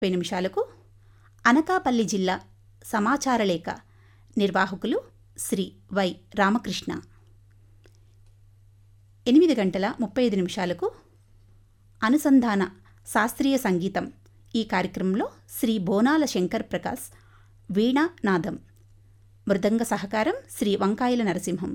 ముప్పై నిమిషాలకు అనకాపల్లి జిల్లా సమాచార లేఖ నిర్వాహకులు శ్రీ వై రామకృష్ణ ఎనిమిది గంటల ముప్పై ఐదు నిమిషాలకు అనుసంధాన శాస్త్రీయ సంగీతం ఈ కార్యక్రమంలో శ్రీ బోనాల శంకర్ ప్రకాశ్ వీణానాదం మృదంగ సహకారం శ్రీ వంకాయల నరసింహం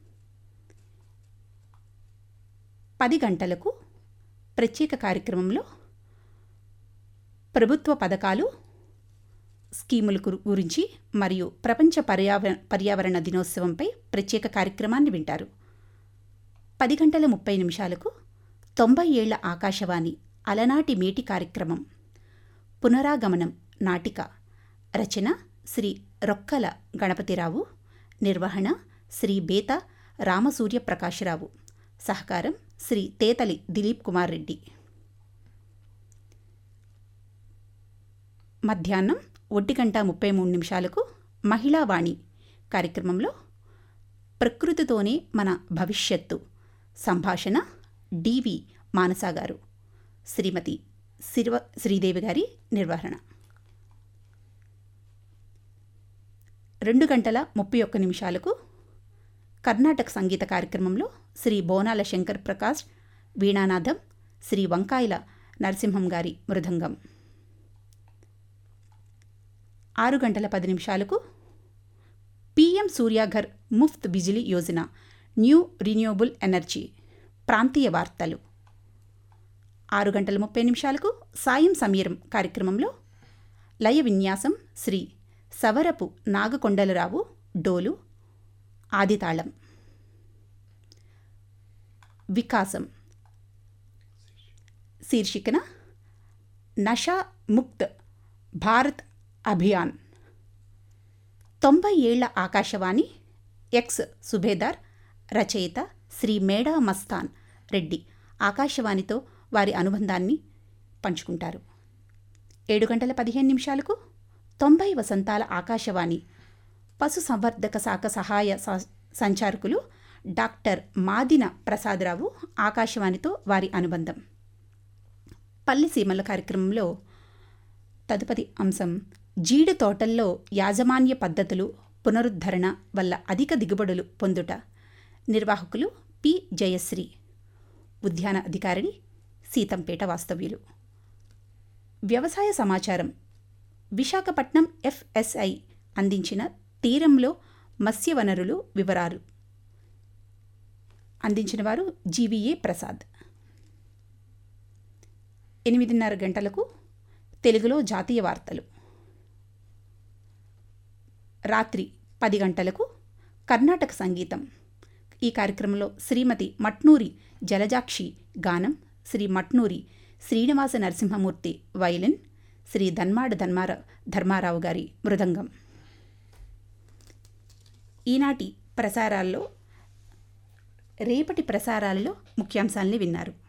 పది గంటలకు ప్రత్యేక కార్యక్రమంలో ప్రభుత్వ పథకాలు స్కీముల గురు- గురించి మరియు ప్రపంచ పర్యావరణ పర్యావరణ దినోత్సవంపై ప్రత్యేక కార్యక్రమాన్ని వింటారు పది గంటల ముప్పై నిమిషాలకు తొంభై ఏళ్ల ఆకాశవాణి అలనాటి మేటి కార్యక్రమం పునరాగమనం నాటిక రచన శ్రీ రొక్కల గణపతిరావు నిర్వహణ శ్రీ బేత రామసూర్య ప్రకాశరావు సహకారం శ్రీ తేతలి దిలీప్ కుమార్ రెడ్డి మధ్యాహ్నం ఒంటి గంట ముప్పై మూడు నిమిషాలకు మహిళా వాణి కార్యక్రమంలో ప్రకృతితోనే మన భవిష్యత్తు సంభాషణ డివి మానసా గారు శ్రీమతి శిర్వ శ్రీదేవి గారి నిర్వహణ రెండు గంటల ముప్పై ఒక్క నిమిషాలకు కర్ణాటక సంగీత కార్యక్రమంలో శ్రీ బోనాల శంకర్ ప్రకాష్ వీణానాదం శ్రీ వంకాయల నరసింహం గారి మృదంగం ఆరు గంటల పది నిమిషాలకు PM Suryaghar Muft Bijli Yojana new renewable energy ప్రాంతీయ వార్తలు ఆరు గంటల ముప్పై నిమిషాలకు సాయం సమీరం కార్యక్రమంలో లయ విన్యాసం శ్రీ సవరపు నాగకొండలరావు డోలు ఆదితాళం వికాసం శీర్షికన నషా ముక్త్ భారత్ అభియాన్ తొంభై ఏళ్ల ఆకాశవాణి ఎక్స్ సుబేదార్ రచయిత శ్రీ మేడా మస్తాన్ రెడ్డి ఆకాశవాణితో వారి అనుబంధాన్ని పంచుకుంటారు ఏడు గంటల పదిహేను నిమిషాలకు తొంభై వసంతాల ఆకాశవాణి పశు సంవర్ధక శాఖ సహాయ స- సంచారకులు డాక్టర్ మాదిన ప్రసాదరావు ఆకాశవాణితో వారి అనుబంధం పల్లి సీమల కార్యక్రమంలో తదుపరి అంశం జీడి తోటల్లో యాజమాన్య పద్ధతులు పునరుద్ధరణ వల్ల అధిక దిగుబడులు పొందుట నిర్వాహకులు పి జయశ్రీ ఉద్యాన అధికారిని సీతంపేట వాస్తవ్యులు వ్యవసాయ సమాచారం విశాఖపట్నం ఎఫ్ఎస్ఐ అందించిన తీరంలో మత్స్య వనరులు వివరాలు అందించిన వారు జీవీఏ ప్రసాద్ ఎనిమిదిన్నర గంటలకు తెలుగులో జాతీయ వార్తలు రాత్రి పది గంటలకు కర్ణాటక సంగీతం ఈ కార్యక్రమంలో శ్రీమతి మట్నూరి జలజాక్షి గానం శ్రీ మట్నూరి శ్రీనివాస నరసింహమూర్తి వైలిన్ శ్రీ ధన్మాడ ధర్మార ధర్మారావు గారి మృదంగం ఈనాటి ప్రసారాల్లో రేపటి ప్రసారాలలో ముఖ్యాంశాల్ని విన్నారు